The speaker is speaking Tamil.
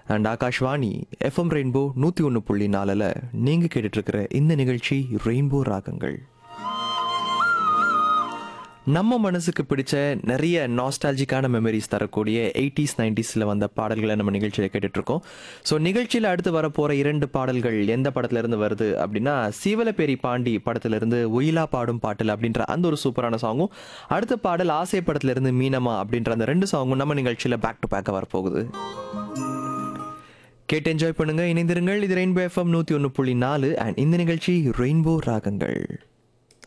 அண்ட் ஆகாஷ்வாணி எஃப்எம் ரெயின்போ நூற்றி ஒன்று புள்ளி நாலில் நீங்கள் கேட்டுட்ருக்கிற இந்த நிகழ்ச்சி ரெயின்போ ராகங்கள் நம்ம மனசுக்கு பிடிச்ச நிறைய நாஸ்டாலஜிக்கான மெமரிஸ் தரக்கூடிய எயிட்டிஸ் நைன்டிஸில் வந்த பாடல்களை நம்ம நிகழ்ச்சியில் கேட்டுட்ருக்கோம் ஸோ நிகழ்ச்சியில் அடுத்து வரப்போகிற இரண்டு பாடல்கள் எந்த படத்துலேருந்து வருது அப்படின்னா சீவலப்பேரி பாண்டி படத்துலேருந்து ஒயிலா பாடும் பாட்டில் அப்படின்ற அந்த ஒரு சூப்பரான சாங்கும் அடுத்த பாடல் ஆசை படத்துலேருந்து மீனமா அப்படின்ற அந்த ரெண்டு சாங்கும் நம்ம நிகழ்ச்சியில் பேக் டு பேக்காக வரப்போகுது கேட்டு என்ஜாய் பண்ணுங்க இணைந்திருங்கள் இது ரெயின்போ எஃப்எம் நூற்றி ஒன்று புள்ளி நாலு அண்ட் இந்த நிகழ்ச்சி ரெயின்போ ராகங்கள்